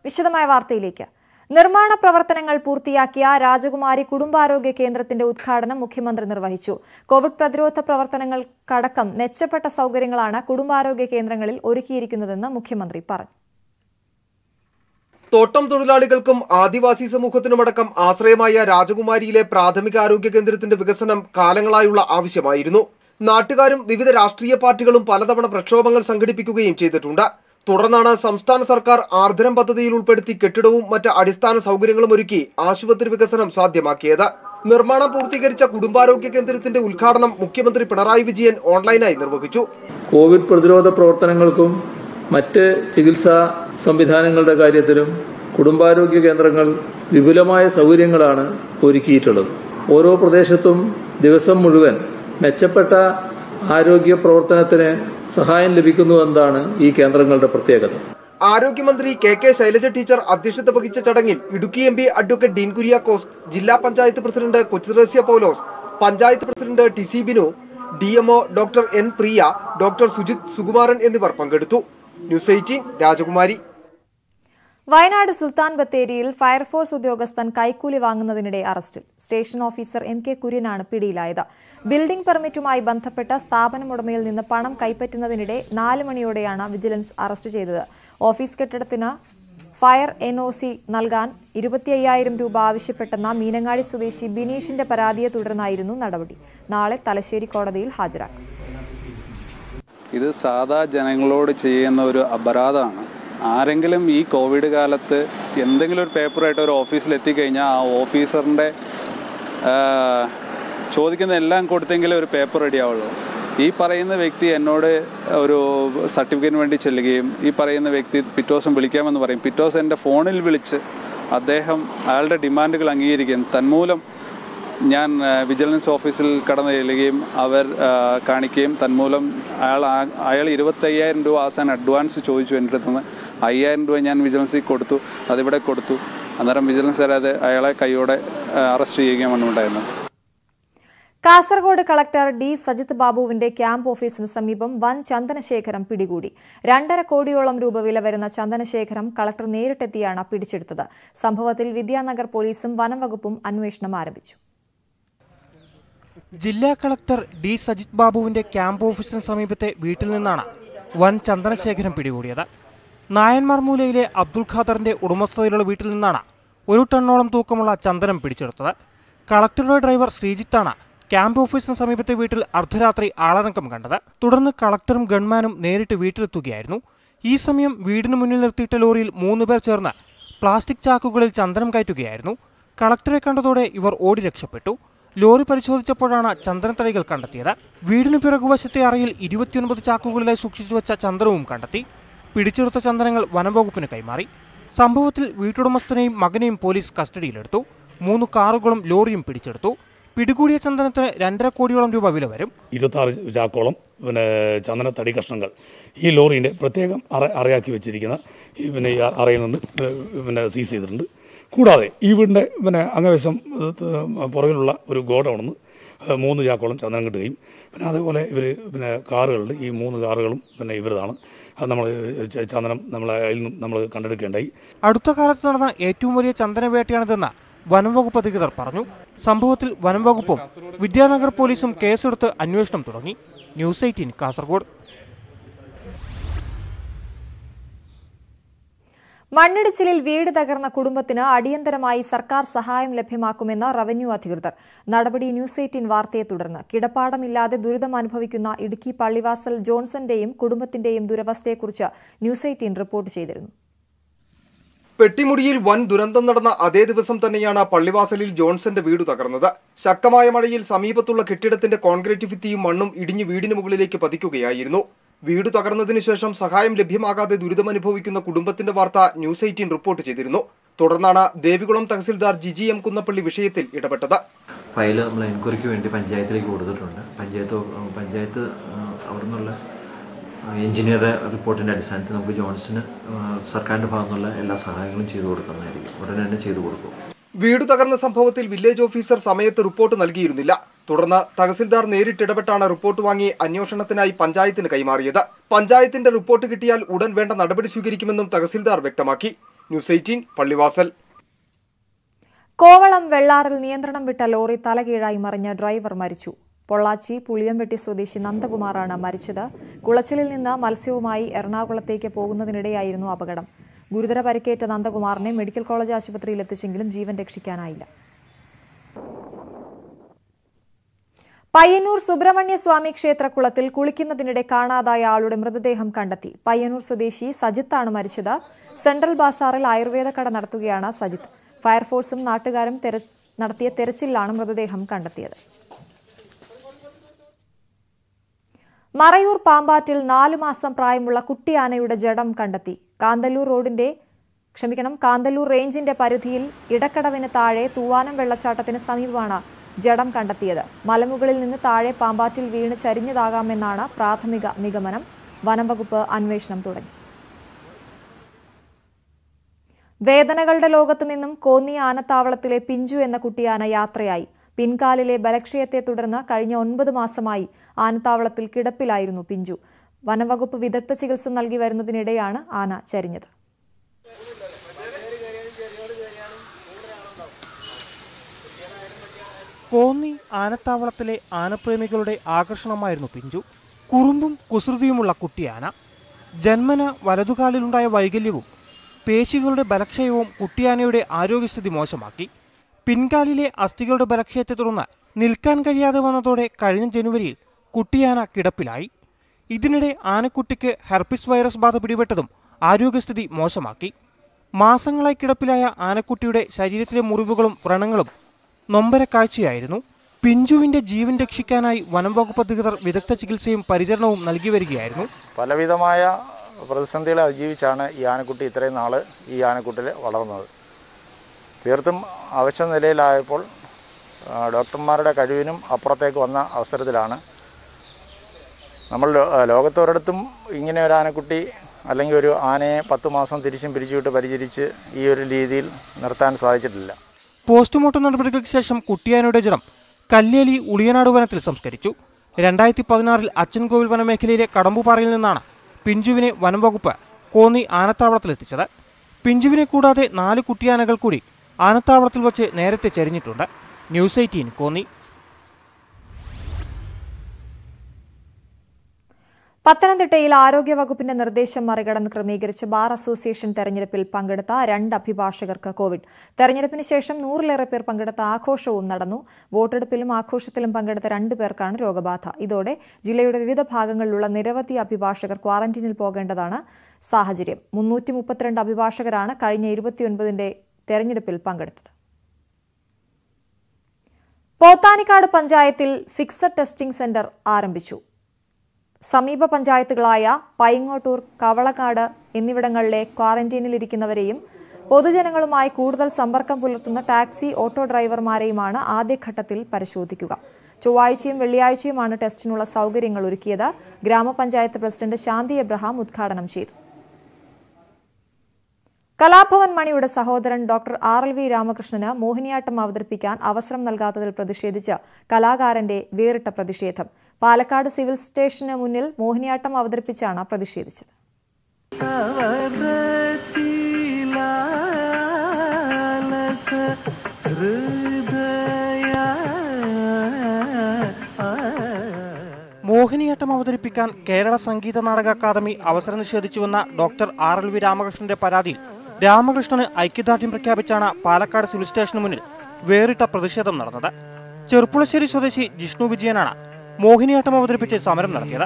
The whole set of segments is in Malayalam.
വിശദമായ വാർത്തയിലേക്ക് നിർമ്മാണ പ്രവർത്തനങ്ങൾ പൂർത്തിയാക്കിയ രാജകുമാരി കുടുംബാരോഗ്യ കേന്ദ്രത്തിന്റെ ഉദ്ഘാടനം മുഖ്യമന്ത്രി നിർവഹിച്ചു കോവിഡ് പ്രതിരോധ പ്രവർത്തനങ്ങൾക്കടക്കം മെച്ചപ്പെട്ട സൗകര്യങ്ങളാണ് കുടുംബാരോഗ്യ കേന്ദ്രങ്ങളിൽ ഒരുക്കിയിരിക്കുന്നതെന്ന് മുഖ്യമന്ത്രി പറഞ്ഞു തോട്ടം തൊഴിലാളികൾക്കും ആദിവാസി സമൂഹത്തിനുമടക്കം ആശ്രയമായ രാജകുമാരിയിലെ പ്രാഥമിക ആരോഗ്യ കേന്ദ്രത്തിന്റെ വികസനം കാലങ്ങളായുള്ള ആവശ്യമായിരുന്നു നാട്ടുകാരും വിവിധ രാഷ്ട്രീയ പാർട്ടികളും പലതവണ പ്രക്ഷോഭങ്ങൾ സംഘടിപ്പിക്കുകയും ചെയ്തിട്ടുണ്ട് തുടർന്നാണ് സംസ്ഥാന സർക്കാർ ആർദ്രം പദ്ധതിയിൽ ഉൾപ്പെടുത്തി കെട്ടിടവും മറ്റ് അടിസ്ഥാന സൗകര്യങ്ങളും ഒരുക്കി ആശുപത്രി വികസനം സാധ്യമാക്കിയത് നിർമ്മാണം പൂർത്തീകരിച്ച കുടുംബാരോഗ്യ കേന്ദ്രത്തിന്റെ ഉദ്ഘാടനം മുഖ്യമന്ത്രി പിണറായി വിജയൻ ഓൺലൈനായി നിർവഹിച്ചു കോവിഡ് പ്രതിരോധ പ്രവർത്തനങ്ങൾക്കും മറ്റ് ചികിത്സാ സംവിധാനങ്ങളുടെ കാര്യത്തിലും കുടുംബാരോഗ്യ കേന്ദ്രങ്ങൾ വിപുലമായ സൗകര്യങ്ങളാണ് ഒരുക്കിയിട്ടുള്ളത് ഓരോ പ്രദേശത്തും ദിവസം മുഴുവൻ മെച്ചപ്പെട്ട ആരോഗ്യ പ്രവർത്തനത്തിന് സഹായം ലഭിക്കുന്നു എന്നതാണ് ഈ കേന്ദ്രങ്ങളുടെ പ്രത്യേകത ആരോഗ്യമന്ത്രി കെ കെ ശൈലജ ടീച്ചർ അധ്യക്ഷത വഹിച്ച ചടങ്ങിൽ Idukki M P advocate Dean Kuriakose ജില്ലാ panchayat president Kochuresya Paulose panchayat president T C Binu D MO doctor N Priya doctor Sujith Sukumaran എന്നിവർ പങ്കെടുത്തു ന്യൂസ് എയ്റ്റീൻ രാജകുമാരി വയനാട് സുൽത്താൻ ബത്തേരിയിൽ ഫയർഫോഴ്സ് ഉദ്യോഗസ്ഥൻ കൈക്കൂലി വാങ്ങുന്നതിനിടെ അറസ്റ്റിൽ സ്റ്റേഷൻ ഓഫീസർ എം കെ കുര്യനാണ് പിടിയിലായത് ബിൽഡിംഗ് പെർമിറ്റുമായി ബന്ധപ്പെട്ട സ്ഥാപനമുടമയിൽ നിന്ന് പണം കൈപ്പറ്റുന്നതിനിടെ നാല് മണിയോടെയാണ് വിജിലൻസ് അറസ്റ്റ് ചെയ്തത് ഓഫീസ് കെട്ടിടത്തിന് ഫയർ എൻ ഒ സി നൽകാൻ ഇരുപത്തി അയ്യായിരം രൂപ ആവശ്യപ്പെട്ടെന്ന മീനങ്ങാടി സ്വദേശി ബിനീഷിന്റെ പരാതിയെ തുടർന്നായിരുന്നു നടപടി നാളെ തലശ്ശേരി കോടതിയിൽ ഹാജരാക്കും ഇത് സാധാ ജനങ്ങളോട് ചെയ്യുന്ന ഒരു അപരാധമാണ് ആരെങ്കിലും ഈ കോവിഡ് കാലത്ത് എന്തെങ്കിലും ഒരു പേപ്പറായിട്ട് ഒരു ഓഫീസിൽ എത്തിക്കഴിഞ്ഞാൽ ആ ഓഫീസറിൻ്റെ ചോദിക്കുന്ന എല്ലാം കൊടുത്തെങ്കിലേ ഒരു പേപ്പർ റെഡി ആവുള്ളൂ ഈ പറയുന്ന വ്യക്തി എന്നോട് ഒരു സർട്ടിഫിക്കറ്റിന് വേണ്ടി ചെല്ലുകയും ഈ പറയുന്ന വ്യക്തി പിറ്റേ ദിവസം വിളിക്കാമെന്ന് പറയും പിറ്റേ ദിവസം എൻ്റെ ഫോണിൽ വിളിച്ച് അദ്ദേഹം അയാളുടെ ഡിമാൻഡുകൾ അംഗീകരിക്കുകയും തന്മൂലം ഞാൻ ആ, വിജിലൻസ് ഓഫീസിൽ കടന്നു ചെല്ലുകയും അവർ ആ, കാണിക്കുകയും തന്മൂലം അയാൾ ആ- അയാൾ ഇരുപത്തയ്യായിരം രൂപ അവസാനം അഡ്വാൻസ് ചോദിച്ചു എൻ്റെ അടുത്ത് നിന്ന് അയ്യായിരം രൂപ ഞാൻ വിജിലൻസിൽ കൊടുത്തു അതിവിടെ കൊടുത്തു അന്നേരം വിജിലൻസ് അത് അയാളെ കൈയോടെ ആ, അറസ്റ്റ് ചെയ്യുകയാണ് ഉണ്ടായിരുന്നത് കാസർഗോഡ് കളക്ടർ ഡി സജിത് ബാബുവിന്റെ ക്യാമ്പ് ഓഫീസിന് സമീപം വൻ ചന്ദനശേഖരം പിടികൂടി രണ്ടര കോടിയോളം രൂപ വില വരുന്ന ചന്ദനശേഖരം കളക്ടർ നേരിട്ടെത്തിയാണ് പിടിച്ചെടുത്തത് സംഭവത്തിൽ വിദ്യാനഗർ പോലീസും വനംവകുപ്പും അന്വേഷണം ആരംഭിച്ചു ജില്ലാ കളക്ടർ ഡി സജിത് ബാബുവിന്റെ ക്യാമ്പ് ഓഫീസിന് സമീപത്തെ വീട്ടിൽ നിന്നാണ് വൻ ചന്ദനശേഖരം പിടികൂടിയത് നായന്മാർ മൂലയിലെ അബ്ദുൽ ഖാദറിന്റെ ഉടമസ്ഥതയിലുള്ള വീട്ടിൽ നിന്നാണ് ഒരു ടണ്ണോളം തൂക്കമുള്ള ചന്ദനം പിടിച്ചെടുത്തത് കളക്ടറുടെ ഡ്രൈവർ ശ്രീജിത്താണ് ക്യാമ്പ് ഓഫീസിന് സമീപത്തെ വീട്ടിൽ അർദ്ധരാത്രി ആളനക്കം കണ്ടത് തുടർന്ന് കളക്ടറും ഗൺമാനും നേരിട്ട് വീട്ടിലെത്തുകയായിരുന്നു ഈ സമയം വീടിന് മുന്നിൽ നിർത്തിയിട്ട ലോറിയിൽ മൂന്ന് പേർ ചേർന്ന് പ്ലാസ്റ്റിക് ചാക്കുകളിൽ ചന്ദനം കയറ്റുകയായിരുന്നു കളക്ടറെ കണ്ടതോടെ ഇവർ ഓടി രക്ഷപ്പെട്ടു ലോറി പരിശോധിച്ചപ്പോഴാണ് ചന്ദനത്തടികൾ കണ്ടെത്തിയത് വീടിന് പിറകുവശത്തെ അറയിൽ ഇരുപത്തിയൊൻപത് ചാക്കുകളിലായി സൂക്ഷിച്ചു വെച്ച ചന്ദനവും കണ്ടെത്തി പിടിച്ചെടുത്ത ചന്ദനങ്ങൾ വനംവകുപ്പിന് കൈമാറി സംഭവത്തിൽ വീട്ടുടമസ്ഥനെയും മകനെയും പോലീസ് കസ്റ്റഡിയിലെടുത്തു മൂന്ന് കാറുകളും ലോറിയും പിടിച്ചെടുത്തു പിടികൂടിയ ചന്ദനത്തിന് രണ്ടര കോടിയോളം രൂപ വില വരും ഇരുപത്താറ് ചാക്കോളം പിന്നെ ചന്ദന തടി കഷ്ണങ്ങൾ ഈ ലോറീൻ്റെ പ്രത്യേകം അറ അറയാക്കി വെച്ചിരിക്കുന്ന ഈ പിന്നെ ഈ അറയിൽ നിന്ന് പിന്നെ സീസ് ചെയ്തിട്ടുണ്ട് കൂടാതെ ഈ വീടിൻ്റെ പിന്നെ അങ്ങവശം പുറകിലുള്ള ഒരു ഗോഡൗണിൽ നിന്ന് മൂന്ന് ചാക്കോളം ചന്ദനം കിട്ടുകയും പിന്നെ അതേപോലെ ഇവർ പിന്നെ കാറുകളുണ്ട് ഈ മൂന്ന് കാറുകളും പിന്നെ ഇവരതാണ് അത് നമ്മൾ ചന്ദനം നമ്മൾ അതിൽ നിന്നും നമ്മൾ കണ്ടെടുക്കേണ്ടായി അടുത്ത കാലത്ത് നടന്ന ഏറ്റവും വലിയ ചന്ദനവേട്ടയാണിതെന്ന് വനംവകുപ്പ് അധികൃതർ പറഞ്ഞു സംഭവത്തിൽ വനംവകുപ്പും വിദ്യാനഗർ പോലീസും കേസെടുത്ത് അന്വേഷണം തുടങ്ങി ന്യൂസ് എയ്റ്റീൻ കാസർഗോഡ് മണ്ണിടിച്ചിലിൽ വീട് തകർന്ന കുടുംബത്തിന് അടിയന്തരമായി സർക്കാർ സഹായം ലഭ്യമാക്കുമെന്ന് റവന്യൂ അധികൃതർ നടപടി ന്യൂസ് എയ്റ്റീൻ വാർത്തയെ തുടർന്ന് കിടപ്പാടമില്ലാതെ ദുരിതം അനുഭവിക്കുന്ന ഇടുക്കി പള്ളിവാസൽ ജോൺസന്റെയും കുടുംബത്തിന്റെയും ദുരവസ്ഥയെക്കുറിച്ച് ന്യൂസ് എയ്റ്റീൻ റിപ്പോർട്ട് ചെയ്തിരുന്നു പെട്ടിമുടിയിൽ വൻ ദുരന്തം നടന്ന അതേ ദിവസം തന്നെയാണ് പള്ളിവാസലിൽ ജോൺസന്റെ വീട് തകർന്നത് ശക്തമായ മഴയിൽ സമീപത്തുള്ള കെട്ടിടത്തിന്റെ കോൺക്രീറ്റ് ഭിത്തിയും മണ്ണും ഇടിഞ്ഞ് വീടിന് മുകളിലേക്ക് പതിക്കുകയായിരുന്നു വീട് തകർന്നതിനു ശേഷം സഹായം ലഭ്യമാകാതെ ദുരിതമനുഭവിക്കുന്ന കുടുംബത്തിന്റെ വാർത്ത ന്യൂസ് എയ്റ്റീൻ റിപ്പോർട്ട് ചെയ്തിരുന്നു തുടർന്നാണ് ദേവികുളം തഹസിൽദാർ ജിജി എം കുന്നപ്പള്ളി വിഷയത്തിൽ ഇടപെട്ടത് ഫയൽ നമ്മൾ എൻക്വയറിക്ക് വേണ്ടി പഞ്ചായത്തിലേക്ക് കൊടുത്തിട്ടുണ്ട് പഞ്ചായത്ത് പഞ്ചായത്ത് അവിടെ നിന്നുള്ള എഞ്ചിനീയറുടെ റിപ്പോർട്ടിൻ്റെ അടിസ്ഥാനത്തിൽ നമുക്ക് ജോൺസിന് സർക്കാരിൻ്റെ ഭാഗത്തു നിന്നുള്ള എല്ലാ സഹായങ്ങളും ചെയ്തു കൊടുക്കുന്നതായിരിക്കും ഉടനെ തന്നെ ചെയ്തു കൊടുക്കും വീട് തകർന്ന സംഭവത്തിൽ വില്ലേജ് ഓഫീസർ സമയത്ത് റിപ്പോർട്ട് നൽകിയിരുന്നില്ല തുടർന്ന് തഹസിൽദാർ നേരിട്ടിടപെട്ടാണ് റിപ്പോർട്ട് വാങ്ങി അന്വേഷണത്തിനായി പഞ്ചായത്തിന് കൈമാറിയത് പഞ്ചായത്തിന്റെ റിപ്പോർട്ട് കിട്ടിയാൽ ഉടൻ വേണ്ട നടപടി സ്വീകരിക്കുമെന്നും തഹസിൽദാർ വ്യക്തമാക്കി ന്യൂസ് എയ്റ്റീൻ പള്ളിവാസൽ കോവളം വെള്ളാറിൽ നിയന്ത്രണം വിട്ട ലോറി തലകീഴായി മറിഞ്ഞ ഡ്രൈവർ മരിച്ചു പൊള്ളാച്ചി പുളിയംവെട്ടി സ്വദേശി നന്ദകുമാറാണ് മരിച്ചത് കുളച്ചിലിൽ നിന്ന് മത്സ്യവുമായി എറണാകുളത്തേക്ക് പോകുന്നതിനിടെയായിരുന്നു അപകടം ഗുരുതര പരിക്കേറ്റ നന്ദകുമാറിനെ മെഡിക്കൽ കോളേജ് ആശുപത്രിയിൽ എത്തിച്ചെങ്കിലും ജീവൻ രക്ഷിക്കാനായില്ല പയ്യന്നൂർ സുബ്രഹ്മണ്യ സ്വാമി ക്ഷേത്രക്കുളത്തിൽ കുളിക്കുന്നതിനിടെ കാണാതായ ആളുടെ മൃതദേഹം കണ്ടെത്തി പയ്യന്നൂർ സ്വദേശി സജിത്താണ് മരിച്ചത് സെൻട്രൽ ബാസാറിൽ ആയുർവേദ കട നടത്തുകയാണ് സജിത്ത് ഫയർഫോഴ്സും നാട്ടുകാരും തെരച്ച് നടത്തിയ തെരച്ചിലാണ് മൃതദേഹം കണ്ടെത്തിയത് മറയൂർ പാമ്പാറ്റിൽ നാലു മാസം പ്രായമുള്ള കുട്ടിയാനയുടെ ജഡം കണ്ടെത്തി കാന്തല്ലൂർ റോഡിന്റെ ക്ഷമിക്കണം കാന്തല്ലൂർ റേഞ്ചിന്റെ പരിധിയിൽ ഇടക്കടവിന് താഴെ തൂവാനം വെള്ളച്ചാട്ടത്തിന് സമീപമാണ് ജഡം കണ്ടെത്തിയത് മലമുകളിൽ നിന്ന് താഴെ പാമ്പാറ്റിൽ വീണ് ചരിഞ്ഞതാകാമെന്നാണ് പ്രാഥമിക നിഗമനം വനംവകുപ്പ് അന്വേഷണം തുടങ്ങി വേദനകളുടെ ലോകത്തു നിന്നും കോന്നി ആനത്താവളത്തിലെ പിഞ്ചു എന്ന കുട്ടിയാന യാത്രയായി പിൻകാലിലെ ബലക്ഷയത്തെ തുടർന്ന് കഴിഞ്ഞ ഒൻപത് മാസമായി ആനത്താവളത്തിൽ കിടപ്പിലായിരുന്നു പിഞ്ചു വനംവകുപ്പ് വിദഗ്ധ ചികിത്സ നൽകി വരുന്നതിനിടെയാണ് ആന ചരിഞ്ഞത് കോന്നി ആനത്താവളത്തിലെ ആനപ്രേമികളുടെ ആകർഷണമായിരുന്നു പിഞ്ചു കുറുമ്പും കുസൃതിയുമുള്ള കുട്ടിയാന ജന്മന വലതുകാലിലുണ്ടായ വൈകല്യവും പേശികളുടെ ബലക്ഷയവും കുട്ടിയാനയുടെ ആരോഗ്യസ്ഥിതി മോശമാക്കി പിൻകാലിലെ അസ്ഥികളുടെ ബലക്ഷയത്തെ തുടർന്ന് നിൽക്കാൻ കഴിയാതെ വന്നതോടെ കഴിഞ്ഞ ജനുവരിയിൽ കുട്ടിയാന കിടപ്പിലായി ഇതിനിടെ ആനക്കുട്ടിക്ക് ഹെർപ്പിസ് വൈറസ് ബാധ പിടിപെട്ടതും ആരോഗ്യസ്ഥിതി മോശമാക്കി മാസങ്ങളായി കിടപ്പിലായ ആനക്കുട്ടിയുടെ ശരീരത്തിലെ മുറിവുകളും വ്രണങ്ങളും നൊമ്പര കാഴ്ചയായിരുന്നു പിഞ്ചുവിന്റെ ജീവൻ രക്ഷിക്കാനായി വനം വകുപ്പ് അധികൃതർ വിദഗ്ധ ചികിത്സയും പരിചരണവും നൽകി വരികയായിരുന്നു പലവിധമായ പ്രതിസന്ധികളെ അതിജീവിച്ചാണ് ഈ ആനക്കുട്ടി ഇത്രയും നാൾ ഈ ആനക്കുട്ടിൽ വളർന്നത് തീർത്തും അവശ്യ നിലയിലായപ്പോൾ ആ, ഡോക്ടർമാരുടെ കഴിവിനും അപ്പുറത്തേക്ക് വന്ന അവസരത്തിലാണ് നമ്മൾ ലോ- ആ, ലോകത്തൊരിടത്തും ഇങ്ങനെ ഒരു ആനക്കുട്ടി അല്ലെങ്കിൽ ഒരു ആനയെ പത്ത് മാസം തിരിച്ചും പിരിച്ചുവിട്ട് പരിചരിച്ച് ഈ ഒരു രീതിയിൽ നിർത്താൻ സാധിച്ചിട്ടില്ല പോസ്റ്റ്മോർട്ടം നടപടികൾക്ക് ശേഷം കുട്ടിയാനയുടെ ജഡം കല്ലേലി ഉളിയനാട് വനത്തിൽ സംസ്കരിച്ചു രണ്ടായിരത്തി പതിനാറിൽ അച്ചൻകോവിൽ വനമേഖലയിലെ കടമ്പുപാറയിൽ നിന്നാണ് പിഞ്ചുവിനെ വനം വകുപ്പ് കോന്നി ആനത്താവളത്തിലെത്തിച്ചത് പിഞ്ചുവിനെ കൂടാതെ നാല് കുട്ടിയാനകൾ കൂടി ആനത്താവളത്തിൽ വച്ച് നേരത്തെ ചരിഞ്ഞിട്ടുണ്ട് ന്യൂസ് എയ്റ്റീൻ കോന്നി പത്തനംതിട്ടയിൽ ആരോഗ്യവകുപ്പിന്റെ നിർദ്ദേശം മറികടന്ന് ക്രമീകരിച്ച ബാർ അസോസിയേഷൻ തെരഞ്ഞെടുപ്പിൽ പങ്കെടുത്ത രണ്ട് അഭിഭാഷകർക്ക് കോവിഡ് തെരഞ്ഞെടുപ്പിന് ശേഷം നൂറിലേറെ പേർ പങ്കെടുത്ത ആഘോഷവും നടന്നു വോട്ടെടുപ്പിലും ആഘോഷത്തിലും പങ്കെടുത്ത രണ്ടു പേർക്കാണ് രോഗബാധ ഇതോടെ ജില്ലയുടെ വിവിധ ഭാഗങ്ങളിലുള്ള നിരവധി അഭിഭാഷകർ ക്വാറന്റീനിൽ പോകേണ്ടതാണ് സാഹചര്യം മുന്നൂറ്റി മുപ്പത്തിരണ്ട് അഭിഭാഷകരാണ് കഴിഞ്ഞ ഇരുപത്തിയൊൻപതിന്റെ തെരഞ്ഞെടുപ്പിൽ പങ്കെടുത്തത് പോത്താനിക്കാട് പഞ്ചായത്തിൽ ഫിക്സഡ് ടെസ്റ്റിംഗ് സെന്റർ ആരംഭിച്ചു സമീപ പഞ്ചായത്തുകളായ പൈങ്ങോട്ടൂർ കവളക്കാട് എന്നിവിടങ്ങളിലെ ക്വാറന്റീനിലിരിക്കുന്നവരെയും പൊതുജനങ്ങളുമായി കൂടുതൽ സമ്പർക്കം പുലർത്തുന്ന ടാക്സി ഓട്ടോ ഡ്രൈവർമാരെയുമാണ് ആദ്യഘട്ടത്തിൽ പരിശോധിക്കുക ചൊവ്വാഴ്ചയും വെള്ളിയാഴ്ചയുമാണ് ടെസ്റ്റിനുള്ള സൗകര്യങ്ങൾ ഒരുക്കിയത് ഗ്രാമപഞ്ചായത്ത് പ്രസിഡന്റ് ശാന്തി എബ്രഹാം ഉദ്ഘാടനം ചെയ്തു കലാഭവൻ മണിയുടെ സഹോദരൻ ഡോക്ടർ ആർ എൽ വി രാമകൃഷ്ണന് മോഹിനിയാട്ടം അവതരിപ്പിക്കാൻ അവസരം നൽകാത്തതിൽ പ്രതിഷേധിച്ച് കലാകാരന്റെ വേറിട്ട പ്രതിഷേധം പാലക്കാട് സിവിൽ സ്റ്റേഷന് മുന്നിൽ മോഹിനിയാട്ടം അവതരിപ്പിച്ചാണ് പ്രതിഷേധിച്ചത് മോഹിനിയാട്ടം അവതരിപ്പിക്കാൻ കേരള സംഗീത നാടക അക്കാദമി അവസരം നിഷേധിച്ചുവെന്ന ഡോക്ടർ ആർ എൽ വി രാമകൃഷ്ണന്റെ പരാതിയിൽ രാമകൃഷ്ണന് ഐക്യദാർഢ്യം പ്രഖ്യാപിച്ചാണ് പാലക്കാട് സിവിൽ സ്റ്റേഷന് മുന്നിൽ വേറിട്ട പ്രതിഷേധം നടന്നത് ചെറുപ്പുളശ്ശേരി സ്വദേശി ജിഷ്ണു വിജയനാണ് മോഹിനിയാട്ടം അവതരിപ്പിച്ച് സമരം നടത്തിയത്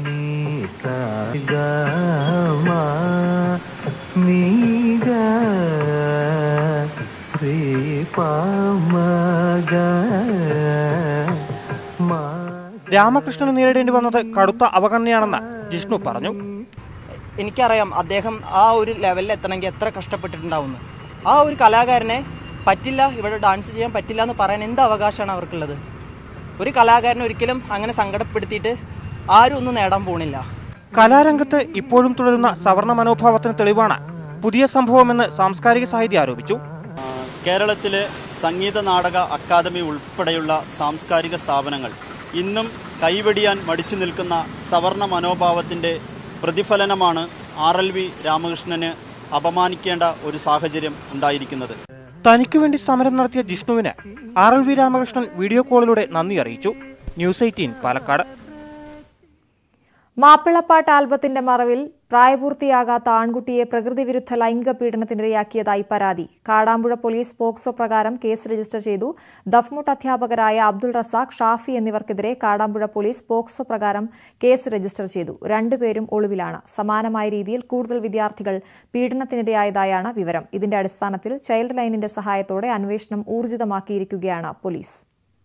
രാമകൃഷ്ണന് നേരിടേണ്ടി വന്നത് കടുത്ത അവഗണനയാണെന്ന് ജിഷ്ണു പറഞ്ഞു എനിക്കറിയാം അദ്ദേഹം ആ ഒരു ലെവലിൽ എത്തണമെങ്കിൽ എത്ര കഷ്ടപ്പെട്ടിട്ടുണ്ടാവുന്നു ആ ഒരു കലാകാരനെ പറ്റില്ല ഇവിടെ ഡാൻസ് ചെയ്യാൻ പറ്റില്ല എന്ന് പറയാൻ എന്ത് അവകാശമാണ് അവർക്കുള്ളത് ഒരു കലാകാരനെ ഒരിക്കലും അങ്ങനെ സങ്കടപ്പെടുത്തിയിട്ട് ആരും ഒന്നും നേടാൻ പോണില്ല കലാരംഗത്ത് ഇപ്പോഴും തുടരുന്ന സവർണ മനോഭാവത്തിന് തെളിവാണ് പുതിയ സംഭവമെന്ന് സാംസ്കാരിക സാഹിത്യം ആരോപിച്ചു കേരളത്തിലെ സംഗീത നാടക അക്കാദമി ഉൾപ്പെടെയുള്ള സാംസ്കാരിക സ്ഥാപനങ്ങൾ ഇന്നും കൈവെടിയാൻ മടിച്ചു നിൽക്കുന്ന സവർണ മനോഭാവത്തിൻ്റെ പ്രതിഫലനമാണ് ആർ എൽ വി രാമകൃഷ്ണന് അപമാനിക്കേണ്ട ഒരു സാഹചര്യം ഉണ്ടായിരിക്കുന്നത് തനിക്കു വേണ്ടി സമരം നടത്തിയ ജിഷ്ണുവിന് R L V Ramakrishnan video കോളിലൂടെ നന്ദി അറിയിച്ചു ന്യൂസ് എയ്റ്റീൻ പാലക്കാട് മാപ്പിളപ്പാട്ട് ആൽബത്തിന്റെ മറവിൽ പ്രായപൂർത്തിയാകാത്ത ആൺകുട്ടിയെ പ്രകൃതി വിരുദ്ധ ലൈംഗിക പീഡനത്തിനിരയാക്കിയതായി പരാതി കാടാമ്പുഴ പോലീസ് പോക്സോ പ്രകാരം കേസ് രജിസ്റ്റർ ചെയ്തു ദഫ്മുട്ട് അധ്യാപകരായ അബ്ദുൾ റസാഖ് ഷാഫി എന്നിവർക്കെതിരെ കാടാമ്പുഴ പോലീസ് പോക്സോ പ്രകാരം കേസ് രജിസ്റ്റർ ചെയ്തു രണ്ടുപേരും ഒളിവിലാണ് സമാനമായ രീതിയിൽ കൂടുതൽ വിദ്യാർത്ഥികൾ പീഡനത്തിനിരയായതായാണ് വിവരം ഇതിന്റെ അടിസ്ഥാനത്തിൽ ചൈൽഡ് ലൈനിന്റെ സഹായത്തോടെ അന്വേഷണം ഊർജിതമാക്കിയിരിക്കുകയാണ് police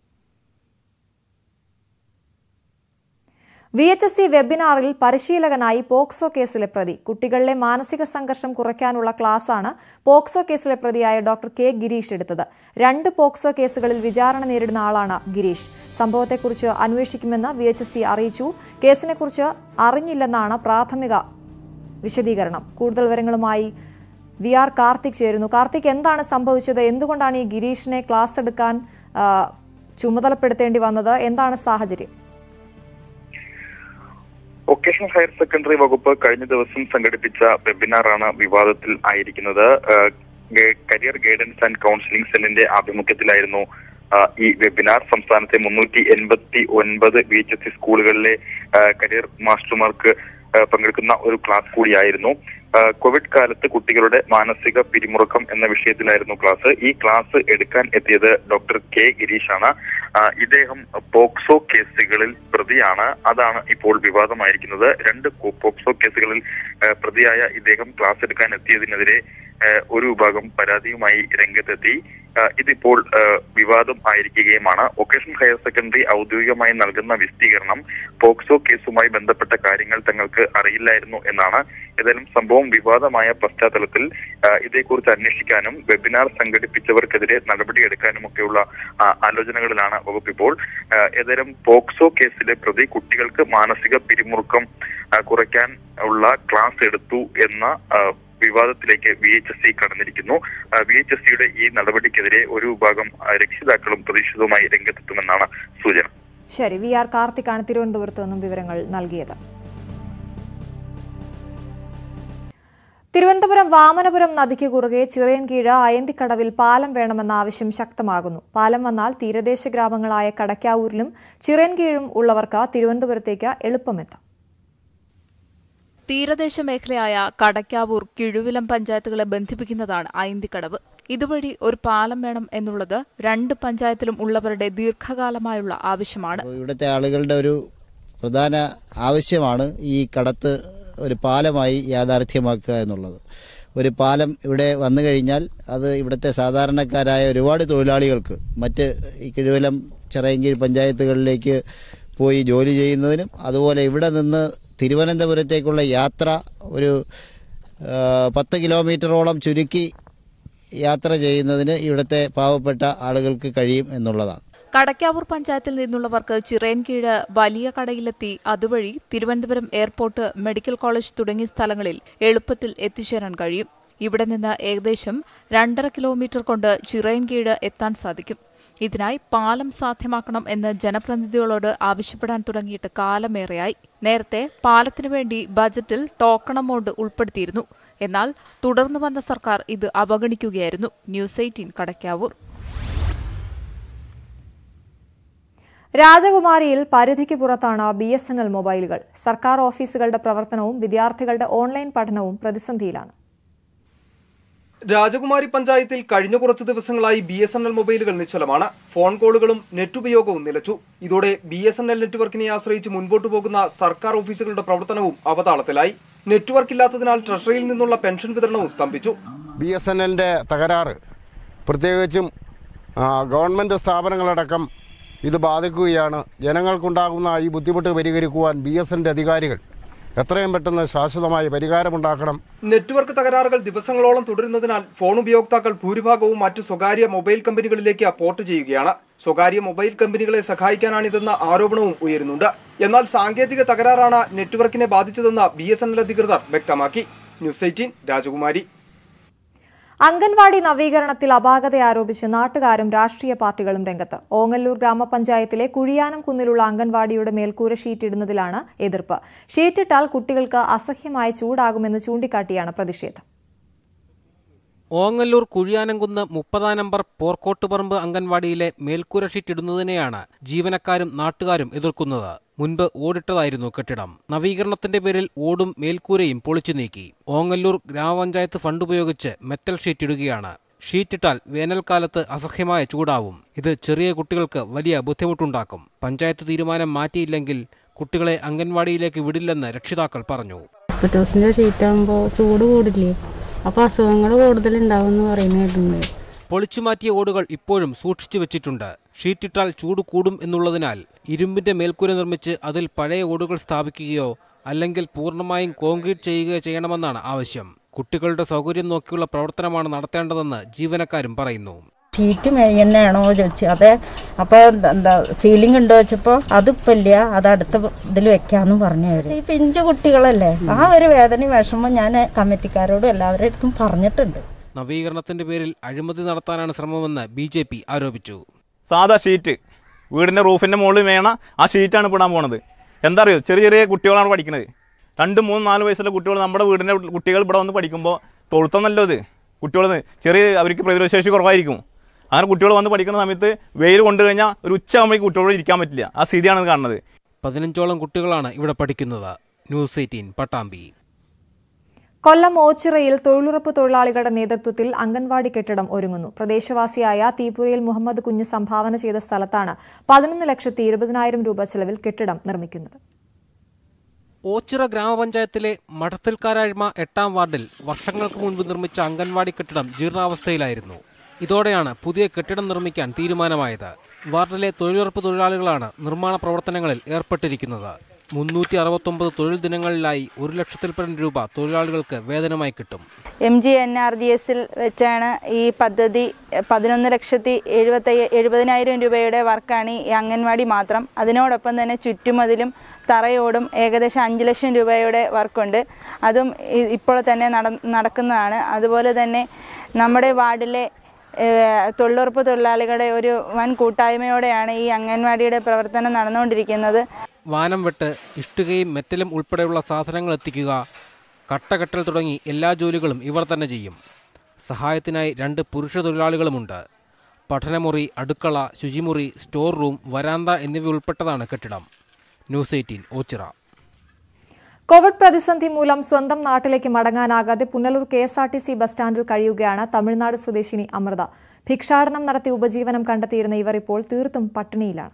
V H S C വെബിനാറിൽ പരിശീലകനായി പോക്സോ കേസിലെ പ്രതി കുട്ടികളിലെ മാനസിക സംഘർഷം കുറയ്ക്കാനുള്ള ക്ലാസാണ് പോക്സോ കേസിലെ പ്രതിയായ ഡോക്ടർ കെ ഗിരീഷ് എടുത്തത് രണ്ട് പോക്സോ കേസുകളിൽ വിചാരണ നേരിടുന്ന ആളാണ് ഗിരീഷ് സംഭവത്തെക്കുറിച്ച് അന്വേഷിക്കുമെന്ന് വി എച്ച് എസ് സി അറിയിച്ചു കേസിനെക്കുറിച്ച് അറിഞ്ഞില്ലെന്നാണ് പ്രാഥമിക വിശദീകരണം കൂടുതൽ വിവരങ്ങളുമായി വി ആർ കാർത്തിക് ചേരുന്നു കാർത്തിക് എന്താണ് സംഭവിച്ചത് എന്തുകൊണ്ടാണ് ഈ ഗിരീഷിനെ ക്ലാസ് എടുക്കാൻ ആ, ചുമതലപ്പെടുത്തേണ്ടി വന്നത് എന്താണ് സാഹചര്യം വൊക്കേഷണൽ ഹയർ സെക്കൻഡറി വകുപ്പ് കഴിഞ്ഞ ദിവസം സംഘടിപ്പിച്ച വെബിനാറാണ് വിവാദത്തിൽ ആയിരിക്കുന്നത് ഏഹ് ഗെ- കരിയർ ഗൈഡൻസ് ആൻഡ് കൗൺസിലിംഗ് സെല്ലിന്റെ ആഭിമുഖ്യത്തിലായിരുന്നു ആ, ഈ വെബിനാർ സംസ്ഥാനത്തെ മുന്നൂറ്റി എൺപത്തി ഒൻപത് ബി എച്ച് എസ് സി സ്കൂളുകളിലെ ആ, കരിയർ മാസ്റ്റർമാർക്ക് ആ, പങ്കെടുക്കുന്ന ഒരു ക്ലാസ് കൂടിയായിരുന്നു ആ, കോവിഡ് കാലത്ത് കുട്ടികളുടെ മാനസിക പിരിമുറുക്കം എന്ന വിഷയത്തിലായിരുന്നു ക്ലാസ് ഈ ക്ലാസ് എടുക്കാൻ എത്തിയത് ഡോക്ടർ കെ ഗിരീഷാണ് ആ, ഇദ്ദേഹം പോക്സോ കേസുകളിൽ പ്രതിയാണ് അതാണ് ഇപ്പോൾ വിവാദമായിരിക്കുന്നത് രണ്ട് കോ- പോക്സോ കേസുകളിൽ ആ, പ്രതിയായ ഇദ്ദേഹം ക്ലാസ് എടുക്കാൻ എത്തിയതിനെതിരെ ആ, ഒരു വിഭാഗം പരാതിയുമായി രംഗത്തെത്തി ആ, ഇതിപ്പോൾ ആ, വിവാദം ആയിരിക്കുകയുമാണ് വൊക്കേഷണൽ ഹയർ സെക്കൻഡറി ഔദ്യോഗികമായി നൽകുന്ന വിശദീകരണം പോക്സോ കേസുമായി ബന്ധപ്പെട്ട കാര്യങ്ങൾ തങ്ങൾക്ക് അറിയില്ലായിരുന്നു എന്നാണ് ഏതായാലും സംഭവം വിവാദമായ പശ്ചാത്തലത്തിൽ ആ, ഇതേക്കുറിച്ച് അന്വേഷിക്കാനും വെബിനാർ സംഘടിപ്പിച്ചവർക്കെതിരെ നടപടിയെടുക്കാനും ഒക്കെയുള്ള ആ, ആലോചനകളിലാണ് വകുപ്പ് ഇപ്പോൾ ആ, ഏതായാലും പോക്സോ കേസിലെ പ്രതി കുട്ടികൾക്ക് മാനസിക പിരിമുറുക്കം ആ, കുറയ്ക്കാൻ ഉള്ള ക്ലാസ് എടുത്തു എന്ന ആ, വിവാദത്തിലേക്ക് വി എച്ച് എസ് സി കടന്നിരിക്കുന്നു വി എച്ച് എസ് സിയുടെ ഈ നടപടിക്കെതിരെ ഒരു വിഭാഗം ആ, രക്ഷിതാക്കളും പ്രതിഷേധവുമായി രംഗത്തെത്തുമെന്നാണ് സൂചന ശരി വി ആർ കാർത്തിക്കാണ് തിരുവനന്തപുരത്ത് നിന്നും വിവരങ്ങൾ നൽകിയത് തിരുവനന്തപുരം വാമനപുരം നദിക്ക് കുറുകെ ചിറയൻകീഴ് അയന്തിക്കടവിൽ പാലം വേണമെന്ന ആവശ്യം ശക്തമാകുന്നു പാലം വന്നാൽ തീരദേശ ഗ്രാമങ്ങളായ കടക്കാവൂരിലും ചിറയൻകീഴും ഉള്ളവർക്ക് തിരുവനന്തപുരത്തേക്ക് എളുപ്പമെത്താം തീരദേശ മേഖലയായ കടക്കാവൂർ കിഴുവിലം പഞ്ചായത്തുകളെ ബന്ധിപ്പിക്കുന്നതാണ് അയന്തിക്കടവ് ഇതുവഴി ഒരു പാലം വേണം എന്നുള്ളത് രണ്ട് പഞ്ചായത്തിലും ഉള്ളവരുടെ ദീർഘകാലമായുള്ള ആവശ്യമാണ് അപ്പോൾ ഇവിടുത്തെ ആളുകളുടെ ഒരു പ്രധാന ആവശ്യമാണ് ഈ കടത്ത് ഒരു പാലമായി യാഥാർത്ഥ്യമാക്കുക എന്നുള്ളത് ഒരു പാലം ഇവിടെ വന്നു കഴിഞ്ഞാൽ അത് ഇവിടുത്തെ സാധാരണക്കാരായ ഒരുപാട് തൊഴിലാളികൾക്ക് മറ്റ് ഈ കിഴുവലം ചിറയൻകീഴ് പഞ്ചായത്തുകളിലേക്ക് പോയി ജോലി ചെയ്യുന്നതിനും അതുപോലെ ഇവിടെ നിന്ന് തിരുവനന്തപുരത്തേക്കുള്ള യാത്ര ഒരു ആ, പത്ത് കിലോമീറ്ററോളം ചുരുക്കി യാത്ര ചെയ്യുന്നതിന് ഇവിടുത്തെ പാവപ്പെട്ട ആളുകൾക്ക് കഴിയും എന്നുള്ളതാണ് കടക്കാവൂർ പഞ്ചായത്തിൽ നിന്നുള്ളവർക്ക് ചിറയൻകീഴ് വലിയ കടയിലെത്തി അതുവഴി തിരുവനന്തപുരം എയർപോർട്ട് മെഡിക്കൽ കോളേജ് തുടങ്ങിയ സ്ഥലങ്ങളിൽ എളുപ്പത്തിൽ എത്തിച്ചേരാൻ കഴിയും ഇവിടെ നിന്ന് ഏകദേശം രണ്ടര കിലോമീറ്റർ കൊണ്ട് ചിറയൻകീഴ് എത്താൻ സാധിക്കും ഇതിനായി പാലം സാധ്യമാക്കണം എന്ന് ജനപ്രതിനിധികളോട് ആവശ്യപ്പെടാൻ തുടങ്ങിയിട്ട് കാലമേറെയായി നേരത്തെ പാലത്തിനു വേണ്ടി ബജറ്റിൽ ടോക്കൺ എമൗണ്ട് ഉൾപ്പെടുത്തിയിരുന്നു എന്നാൽ തുടർന്നു വന്ന സർക്കാർ ഇത് അവഗണിക്കുകയായിരുന്നു ന്യൂസ് എയ്റ്റീൻ കടക്കാവൂർ രാജകുമാരിയിൽ പരിധിക്ക് പുറത്താണ് ബി എസ് എൻ എൽ മൊബൈലുകൾ സർക്കാർ ഓഫീസുകളുടെ പ്രവർത്തനവും വിദ്യാർത്ഥികളുടെ ഓൺലൈൻ പഠനവും പ്രതിസന്ധിയിലാണ് രാജകുമാരി പഞ്ചായത്തിൽ കഴിഞ്ഞ കുറച്ചു ദിവസങ്ങളായി ബി എസ് എൻ എൽ മൊബൈലുകൾ നിശ്ചലമാണ് ഫോൺ കോളുകളും നെറ്റ് ഉപയോഗവും നിലച്ചു ഇതോടെ ബി എസ് എൻ എൽ നെറ്റ്വർക്കിനെ ആശ്രയിച്ച് മുൻപോട്ടു പോകുന്ന സർക്കാർ ഓഫീസുകളുടെ പ്രവർത്തനവും അവതാളത്തിലായി നെറ്റ്വർക്ക് ഇല്ലാത്തതിനാൽ ട്രഷറിയിൽ നിന്നുള്ള പെൻഷൻ വിതരണവും സ്തംഭിച്ചു ബി എസ് എൻ എല്ലിൻ്റെ തകരാറ് പ്രത്യേകിച്ചും ആ, ഗവൺമെൻറ് സ്ഥാപനങ്ങളടക്കം ഇത് ബാധിക്കുകയാണ് ജനങ്ങൾക്കുണ്ടാകുന്ന ഈ ബുദ്ധിമുട്ട് പരിഹരിക്കുവാൻ ബി എസ് എൻ്റെ അധികാരികൾ എത്രയും പെട്ടെന്ന് ശാശ്വതമായ പരിഹാരമുണ്ടാക്കണം നെറ്റ്വർക്ക് തകരാറുകൾ ദിവസങ്ങളോളം തുടരുന്നതിനാൽ ഫോൺ ഉപയോക്താക്കൾ ഭൂരിഭാഗവും മറ്റു സ്വകാര്യ മൊബൈൽ കമ്പനികളിലേക്ക് പോർട്ട് ചെയ്യുകയാണ് സ്വകാര്യ മൊബൈൽ കമ്പനികളെ സഹായിക്കാനാണിതെന്ന ആരോപണവും ഉയരുന്നുണ്ട് എന്നാൽ സാങ്കേതിക തകരാറാണ് നെറ്റ്വർക്കിനെ ബാധിച്ചതെന്ന് ബി എസ് എൻ എൽ അധികൃതർ വ്യക്തമാക്കി ന്യൂസ് എയ്റ്റീൻ രാജകുമാരി അംഗൻവാടി നവീകരണത്തിൽ അപാകത ആരോപിച്ച് നാട്ടുകാരും രാഷ്ട്രീയ പാർട്ടികളും രംഗത്ത് ഓങ്ങല്ലൂർ ഗ്രാമപഞ്ചായത്തിലെ കുഴിയാനം കുന്നിലുള്ള അംഗൻവാടിയുടെ മേൽക്കൂര ഷീറ്റ് ഇടുന്നതിലാണ് എതിർപ്പ് ഷീറ്റിട്ടാൽ കുട്ടികൾക്ക് അസഹ്യമായ ചൂടാകുമെന്ന് ചൂണ്ടിക്കാട്ടിയാണ് പ്രതിഷേധം ഓങ്ങല്ലൂർ കുഴിയാനംകുന്ന് മുപ്പതാം നമ്പർ പോർക്കോട്ടുപറമ്പ് അംഗൻവാടിയിലെ മേൽക്കൂര ഷീറ്റ് ഇടുന്നതിനെയാണ് ജീവനക്കാരും നാട്ടുകാരും എതിർക്കുന്നത് മുൻപ് ഓടിട്ടതായിരുന്നു കെട്ടിടം നവീകരണത്തിന്റെ പേരിൽ ഓടും മേൽക്കൂരയും പൊളിച്ചു നീക്കി ഓങ്ങല്ലൂർ ഗ്രാമപഞ്ചായത്ത് ഫണ്ട് ഉപയോഗിച്ച് മെറ്റൽ ഷീറ്റ് ഇടുകയാണ് ഷീറ്റിട്ടാൽ വേനൽക്കാലത്ത് അസഹ്യമായ ചൂടാവും ഇത് ചെറിയ കുട്ടികൾക്ക് വലിയ ബുദ്ധിമുട്ടുണ്ടാക്കും പഞ്ചായത്ത് തീരുമാനം മാറ്റിയില്ലെങ്കിൽ കുട്ടികളെ അംഗൻവാടിയിലേക്ക് വിടില്ലെന്ന് രക്ഷിതാക്കൾ പറഞ്ഞു ഹോസ്പിറ്റൽസിന്റെ ഷീറ്റാകുമ്പോൾ ചൂട് കൂടില്ലേ അപ്പോൾ അസുഖങ്ങൾ കൂടുതലുണ്ടാവും എന്ന് പറയുന്നത് പൊളിച്ചുമാറ്റിയ ഓടുകൾ ഇപ്പോഴും സൂക്ഷിച്ചു വെച്ചിട്ടുണ്ട് ഷീറ്റിട്ടാൽ ചൂട് കൂടും എന്നുള്ളതിനാൽ ഇരുമ്പിന്റെ മേൽക്കൂര നിർമ്മിച്ച് അതിൽ പഴയ ഓടുകൾ സ്ഥാപിക്കുകയോ അല്ലെങ്കിൽ പൂർണ്ണമായും കോൺക്രീറ്റ് ചെയ്യുകയോ ചെയ്യണമെന്നാണ് ആവശ്യം കുട്ടികളുടെ സൗകര്യം നോക്കിയുള്ള പ്രവർത്തനമാണ് നടത്തേണ്ടതെന്ന് ജീവനക്കാരും പറയുന്നു ഷീറ്റ് തന്നെയാണോ ചോദിച്ചു അതെ അപ്പോൾ എന്താ സീലിംഗ് ഉണ്ടോ വെച്ചപ്പോൾ അതിപ്പോൾ ഇല്ല അത് അടുത്ത ഇതിൽ വെക്കാന്ന് പറഞ്ഞു അവര് ഈ പിഞ്ചു കുട്ടികളല്ലേ ആ ഒരു വേദന വിഷമം ഞാൻ കമ്മിറ്റിക്കാരോടും എല്ലാവരുടെ അടുത്തും പറഞ്ഞിട്ടുണ്ട് നവീകരണത്തിന്റെ പേരിൽ അഴിമതി നടത്താനാണ് ശ്രമമെന്ന് ബി ജെ പി ആരോപിച്ചു സാധാ ഷീറ്റ് വീടിൻ്റെ റൂഫിൻ്റെ മുകളിൽ വേണ ആ ഷീറ്റാണ് ഇപ്പോൾ ഇടാൻ പോണത് എന്താ അറിയോ ചെറിയ ചെറിയ കുട്ടികളാണ് പഠിക്കുന്നത് രണ്ട് മൂന്ന് നാല് വയസ്സുള്ള കുട്ടികൾ നമ്മുടെ വീടിൻ്റെ കുട്ടികൾ ഇവിടെ വന്ന് പഠിക്കുമ്പോൾ തൊഴുത്തന്നല്ലോ ഇത് കുട്ടികൾ ചെറിയ അവർക്ക് പ്രതിരോധശേഷി കുറവായിരിക്കും അങ്ങനെ കുട്ടികൾ വന്ന് പഠിക്കുന്ന സമയത്ത് വെയിൽ കൊണ്ടു കഴിഞ്ഞാൽ ഒരു ഉച്ച ആകുമ്പോഴേക്ക് കുട്ടികളോട് ഇരിക്കാൻ പറ്റില്ല ആ സ്ഥിതിയാണ് ഇത് കാണുന്നത് പതിനഞ്ചോളം കുട്ടികളാണ് ഇവിടെ പഠിക്കുന്നത് ന്യൂസ് എയ്റ്റീൻ പട്ടാമ്പി കൊല്ലം ഓച്ചിറയിൽ തൊഴിലുറപ്പ് തൊഴിലാളികളുടെ നേതൃത്വത്തിൽ അംഗൻവാടി കെട്ടിടം ഒരുങ്ങുന്നു പ്രദേശവാസിയായ തീപുരയിൽ മുഹമ്മദ് കുഞ്ഞ് സംഭാവന ചെയ്ത സ്ഥലത്താണ് പതിനൊന്ന് ലക്ഷത്തി ഇരുപതിനായിരം രൂപ ചെലവിൽ കെട്ടിടം നിർമ്മിക്കുന്നത് ഓച്ചിറ ഗ്രാമപഞ്ചായത്തിലെ മഠത്തിൽക്കാരാഴ്മ എട്ടാം വാർഡിൽ വർഷങ്ങൾക്ക് മുൻപ് നിർമ്മിച്ച അംഗൻവാടി കെട്ടിടം ജീർണാവസ്ഥയിലായിരുന്നു ഇതോടെയാണ് പുതിയ കെട്ടിടം നിർമ്മിക്കാൻ തീരുമാനമായത് വാർഡിലെ തൊഴിലുറപ്പ് തൊഴിലാളികളാണ് നിർമ്മാണ പ്രവർത്തനങ്ങളിൽ ഏർപ്പെട്ടിരിക്കുന്നത് മുന്നൂറ്റി അറുപത്തൊമ്പത് തൊഴിൽ ദിനങ്ങളിലായി ഒരു ലക്ഷത്തിൽ പരം രൂപ തൊഴിലാളികൾക്ക് വേതനമായി കിട്ടും M G N R G എസിൽ വെച്ചാണ് ഈ പദ്ധതി പതിനൊന്ന് ലക്ഷത്തി എഴുപത്തയ്യ എഴുപതിനായിരം രൂപയുടെ വർക്കാണ് ഈ അംഗൻവാടി മാത്രം അതിനോടൊപ്പം തന്നെ ചുറ്റുമതിലും തറയോടും ഏകദേശം അഞ്ച് ലക്ഷം രൂപയുടെ വർക്കുണ്ട് അതും ഇ- ഇപ്പോൾ തന്നെ നട നടക്കുന്നതാണ് അതുപോലെ തന്നെ നമ്മുടെ വാർഡിലെ ഏഹ്, തൊഴിലുറപ്പ് തൊഴിലാളികളുടെ ഒരു വൻ കൂട്ടായ്മയോടെയാണ് ഈ അംഗൻവാടിയുടെ പ്രവർത്തനം നടന്നുകൊണ്ടിരിക്കുന്നത് വാനം വെട്ട് ഇഷ്ടികയും മെറ്റലും ഉൾപ്പെടെയുള്ള സാധനങ്ങൾ എത്തിക്കുക കട്ടകെട്ടൽ തുടങ്ങി എല്ലാ ജോലികളും ഇവർ തന്നെ ചെയ്യും സഹായത്തിനായി രണ്ട് പുരുഷ തൊഴിലാളികളുമുണ്ട് പഠനമുറി അടുക്കള ശുചിമുറി സ്റ്റോർ റൂം വരാന്ത എന്നിവ ഉൾപ്പെട്ടതാണ് കെട്ടിടം ന്യൂസ് എയ്റ്റീൻ ഓച്ചിറ കോവിഡ് പ്രതിസന്ധി മൂലം സ്വന്തം നാട്ടിലേക്ക് മടങ്ങാനാകാതെ Punalur K S R T C bus സ്റ്റാൻഡിൽ കഴിയുകയാണ് തമിഴ്നാട് സ്വദേശിനി അമൃത ഭിക്ഷാടനം നടത്തി ഉപജീവനം കണ്ടെത്തിയിരുന്ന ഇവർ ഇപ്പോൾ തീർത്തും പട്ടിണിയിലാണ്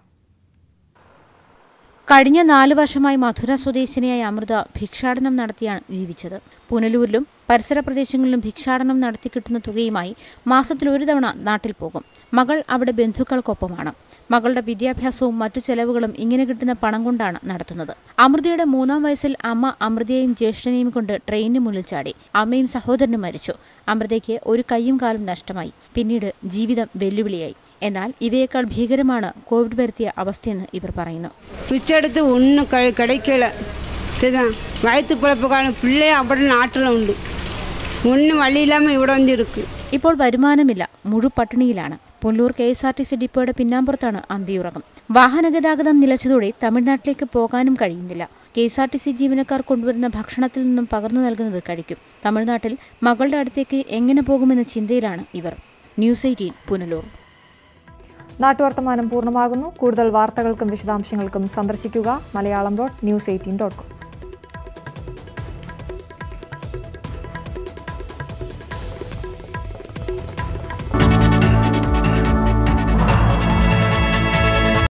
കഴിഞ്ഞ നാല് വർഷമായി മധുര സ്വദേശിനിയായ അമൃത ഭിക്ഷാടനം നടത്തിയാണ് ജീവിച്ചത് പുനലൂരിലും പരിസര പ്രദേശങ്ങളിലും ഭിക്ഷാടനം നടത്തി കിട്ടുന്ന തുകയുമായി മാസത്തിൽ ഒരു തവണ നാട്ടിൽ പോകും മകൾ അവിടെ ബന്ധുക്കൾക്കൊപ്പമാണ് മകളുടെ വിദ്യാഭ്യാസവും മറ്റു ചെലവുകളും ഇങ്ങനെ കിട്ടുന്ന പണം കൊണ്ടാണ് നടത്തുന്നത് അമൃതയുടെ മൂന്നാം വയസ്സിൽ അമ്മ അമൃതയെയും ജ്യേഷ്ഠനെയും കൊണ്ട് ട്രെയിനിന് മുന്നിൽ ചാടി അമ്മയും സഹോദരനും മരിച്ചു അമൃതയ്ക്ക് ഒരു കൈയും കാലും നഷ്ടമായി പിന്നീട് ജീവിതം വെല്ലുവിളിയായി എന്നാൽ ഇവയേക്കാൾ ഭീകരമാണ് കോവിഡ് വരുത്തിയ അവസ്ഥയെന്ന് ഇവർ പറയുന്നു பிச்சை ஒன்றும் க கிடைக்கல இதுதான் வயிற்று பிழைப்புக்கான பிள்ளை அப்படி நாட்டில் உண்டு ஒன்றும் வழி இல்லாமல் ഇവിടെ வந்து இருக்கு ഇപ്പോൾ വരുമാനമില്ല മുഴുപട്ടിണിയിലാണ് Pullur K S R T C ഡിപ്പോയുടെ പിന്നാമ്പുറത്താണ് അന്തിയുറക്കം വാഹനഗതാഗതം നിലച്ചതോടെ തമിഴ്നാട്ടിലേക്ക് പോകാനും കഴിയുന്നില്ല K S R T C ജീവനക്കാർ കൊണ്ടുവരുന്ന ഭക്ഷണത്തിൽ നിന്നും പകർന്നു നൽകുന്നത് കഴിക്കും തമിഴ്നാട്ടിൽ മകളുടെ അടുത്തേക്ക് എങ്ങനെ പോകുമെന്ന ചിന്തയിലാണ് ഇവർ ന്യൂസ് എയ്റ്റീൻ പുനലൂർ നാട്ടുവർത്തമാനം പൂർണ്ണമാകുന്നു കൂടുതൽ വാർത്തകൾക്കും വിശദാംശങ്ങൾക്കും സന്ദർശിക്കുക Malayalam dot news eighteen dot com